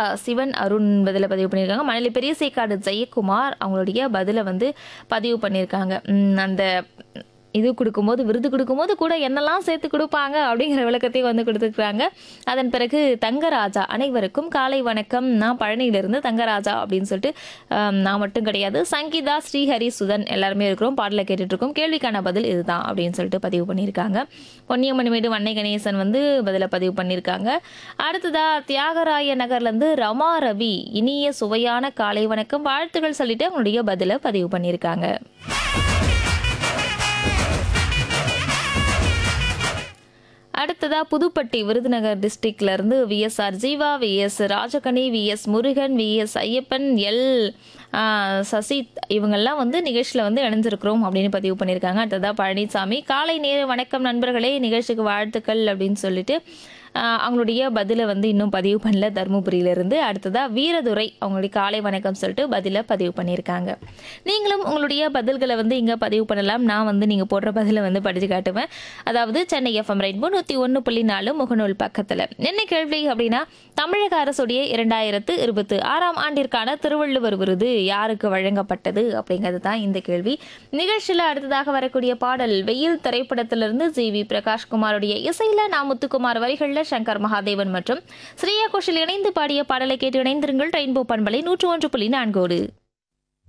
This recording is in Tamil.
சிவன் அருண் பதில பதிவு பண்ணியிருக்காங்க மணலி பெரியசைக்காடு ஜெயக்குமார் அவங்களுடைய பதிலை வந்து பதிவு பண்ணியிருக்காங்க உம், அந்த இது கொடுக்கும்போது விருது கொடுக்கும்போது கூட என்னெல்லாம் சேர்த்து கொடுப்பாங்க அப்படிங்கிற விளக்கத்தையும் வந்து கொடுத்துருக்காங்க அதன் பிறகு தங்கராஜா அனைவருக்கும் காலை வணக்கம் நான் பழனியிலிருந்து தங்கராஜா அப்படின்னு சொல்லிட்டு ஆம், நான் மட்டும் கிடையாது சங்கீதா ஸ்ரீஹரி சுதன் எல்லாருமே இருக்கிறோம் பாடலை கேட்டுட்டு இருக்கோம் கேள்விக்கான பதில் இதுதான் அப்படின்னு சொல்லிட்டு பதிவு பண்ணியிருக்காங்க பொன்னியம்மணிமேடு வன்னை கணேசன் வந்து பதிலை பதிவு பண்ணியிருக்காங்க அடுத்ததா தியாகராய நகர்லேருந்து ரமா ரவி இனிய சுவையான காலை வணக்கம் வாழ்த்துக்கள் சொல்லிட்டு அவங்களுடைய பதிலை பதிவு பண்ணியிருக்காங்க அடுத்ததா புதுப்பட்டி விருதுநகர் டிஸ்ட்ரிக்ட்ல இருந்து VSR Jeeva VS Rajakani VS Murugan VS Ayyappan L ஆ, சசி இவங்கெல்லாம் வந்து நிகழ்ச்சியில் வந்து இணைஞ்சிருக்கிறோம் அப்படின்னு பதிவு பண்ணியிருக்காங்க அடுத்ததா பழனிசாமி காலை நேர வணக்கம் நண்பர்களே நிகழ்ச்சிக்கு வாழ்த்துக்கள் அப்படின்னு சொல்லிட்டு ஆ, அவங்களுடைய பதிலை வந்து இன்னும் பதிவு பண்ணல தருமபுரியிலிருந்து அடுத்ததா வீரதுரை அவங்களுடைய காலை வணக்கம் சொல்லிட்டு பதிலை பதிவு பண்ணியிருக்காங்க நீங்களும் உங்களுடைய பதில்களை வந்து இங்கே பதிவு பண்ணலாம் நான் வந்து நீங்கள் போடுற பதிலை வந்து படித்து காட்டுவேன் அதாவது சென்னை எஃப்எம் ரெயின்போ நூற்றி ஒன்று புள்ளி நாலு முகநூல் பக்கத்தில் என்ன கேள்வி அப்படின்னா தமிழக அரசுடைய இரண்டாயிரத்து இருபத்தி ஆறாம் ஆண்டிற்கான திருவள்ளுவர் விருது யாருக்கு வழங்கப்பட்டது அப்படிங்கிறது தான் இந்த கேள்வி நிகழ்ச்சியில் அடுத்ததாக வரக்கூடிய பாடல் வெயில் திரைப்படத்திலிருந்து ஜி வி பிரகாஷ்குமாருடைய இசையில நா முத்துக்குமார் வரிகளில் சங்கர் மகாதேவன் மற்றும் ஸ்ரீயா கோஷல் இணைந்து பாடிய பாடலை கேட்டு இணைந்திருங்கள் ரெயின்போ பண்பலை நூற்று ஒன்று புள்ளி நான்கோடு